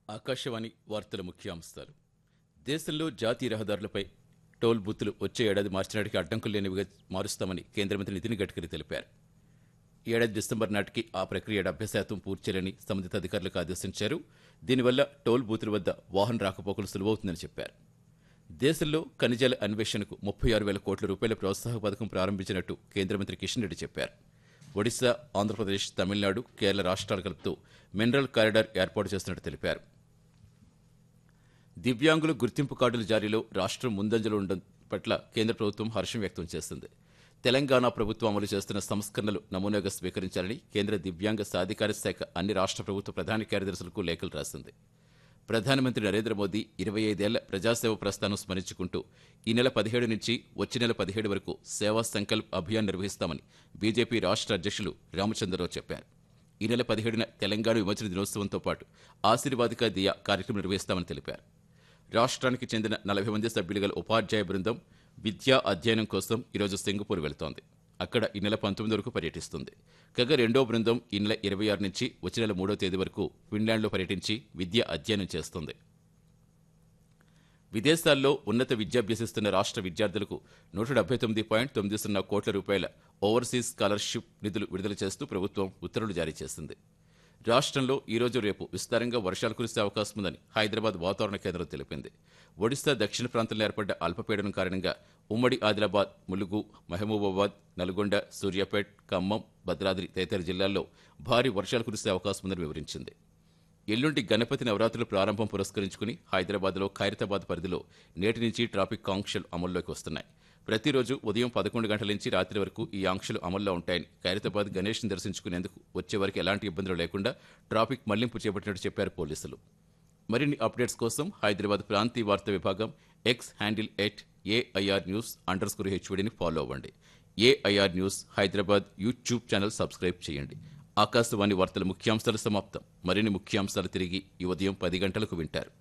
ఆకాశవాణి వార్తల ముఖ్యాంశాలు దేశంలో జాతీయ రహదారులపై టోల్ బూతులు వచ్చే ఏడాది మార్చి నాటికి అడ్డంకులు లేనివిగా మారుస్తామని కేంద్ర మంత్రి నితిన్ గడ్కరీ తెలిపారు ఈ ఏడాది డిసెంబర్ నాటికి ఆ ప్రక్రియ డెబ్బై శాతం పూర్తి చేయాలని సంబంధిత అధికారులకు ఆదేశించారు దీనివల్ల టోల్ బూతుల వద్ద వాహన రాకపోకలు సులువవుతుందని చెప్పారు దేశంలో ఖనిజాల అన్వేషణకు ముప్పై ఆరు వేల కోట్ల రూపాయల ప్రోత్సాహక పథకం ప్రారంభించినట్టు కేంద్ర మంత్రి కిషన్ రెడ్డి చెప్పారు ఒడిశా ఆంధ్రప్రదేశ్ తమిళనాడు కేరళ రాష్ట్రాలు కలుపుతూ మినరల్ కారిడార్ ఏర్పాటు చేస్తున్నట్టు తెలిపారు దివ్యాంగుల గుర్తింపు కార్డుల జారీలో రాష్ట్రం ముందంజలో ఉండడం పట్ల కేంద్ర ప్రభుత్వం హర్షం వ్యక్తం చేసింది తెలంగాణ ప్రభుత్వం అమలు చేస్తున్న సంస్కరణలు నమూనాగా స్వీకరించాలని కేంద్ర దివ్యాంగ సాధికార శాఖ అన్ని రాష్ట్ర ప్రభుత్వ ప్రధాన కార్యదర్శులకు లేఖలు రాసింది ప్రధానమంత్రి నరేంద్ర మోదీ ఇరవై ఐదేళ్ల ప్రజాసేవ ప్రస్థానం స్మరించుకుంటూ ఈ నెల పదిహేడు నుంచి వచ్చే నెల పదిహేడు వరకు సేవా సంకల్ప్ అభియాన్ నిర్వహిస్తామని బీజేపీ రాష్ట్ర అధ్యక్షులు రామచంద్రరావు చెప్పారు ఈ నెల పదిహేడున తెలంగాణ విమోచన దినోత్సవంతో పాటు ఆశీర్వాదిక దియా కార్యక్రమం నిర్వహిస్తామని తెలిపారు రాష్ట్రానికి చెందిన నలభై మంది సభ్యులు గల ఉపాధ్యాయ బృందం విద్యా అధ్యయనం కోసం ఈరోజు సింగపూర్ వెళుతోంది అక్కడ ఈ నెల పంతొమ్మిది వరకు పర్యటిస్తుంది కాగా రెండో బృందం ఈ నెల ఇరవై ఆరు నుంచి వచ్చే నెల మూడో తేదీ వరకు ఫిన్లాండ్లో పర్యటించి విద్య అధ్యయనం చేస్తుంది విదేశాల్లో ఉన్నత విద్యాభ్యసిస్తున్న రాష్ట్ర విద్యార్థులకు నూట డెబ్బై తొమ్మిది పాయింట్ తొమ్మిది సున్నా కోట్ల రూపాయల ఓవర్సీస్ స్కాలర్షిప్ నిధులు విడుదల చేస్తూ ప్రభుత్వం ఉత్తర్వులు జారీ చేసింది రాష్ట్రంలో ఈ రోజు రేపు విస్తారంగా వర్షాలు కురిసే అవకాశం ఉందని హైదరాబాద్ వాతావరణ కేంద్రం తెలిపింది ఒడిశా దక్షిణ ప్రాంతంలో ఏర్పడ్డ అల్పపీడనం కారణంగా ఉమ్మడి ఆదిలాబాద్ ములుగు మహబూబాబాద్ నల్గొండ సూర్యాపేట్ ఖమ్మం భద్రాద్రి తదితర జిల్లాల్లో భారీ వర్షాలు కురిసే అవకాశం ఉందని వివరించింది ఎల్లుండి గణపతి నవరాత్రుల ప్రారంభం పురస్కరించుకుని హైదరాబాద్లో ఖైరతాబాద్ పరిధిలో నేటి నుంచి ట్రాఫిక్ ఆంక్షలు అమల్లోకి వస్తున్నాయి ప్రతిరోజు ఉదయం పదకొండు గంటల నుంచి రాత్రి వరకు ఈ ఆంక్షలు అమల్లో ఉంటాయని ఖైరతాబాద్ గణేష్ని దర్శించుకునేందుకు వచ్చే వరకు ఎలాంటి ఇబ్బందులు లేకుండా ట్రాఫిక్ మళ్లింపు చేపట్టినట్టు చెప్పారు పోలీసులు మరిన్ని అప్డేట్స్ కోసం హైదరాబాద్ ప్రాంతీయ వార్తా విభాగం X handle at AIR news underscore హెచ్వీడీని ఫాలో అవ్వండి AIR news Hyderabad YouTube channel subscribe చేయండి ఆకాశవాణి వార్తల ముఖ్యాంశాలు సమాప్తం మరిన్ని ముఖ్యాంశాలు తిరిగి ఈ ఉదయం పది గంటలకు వింటారు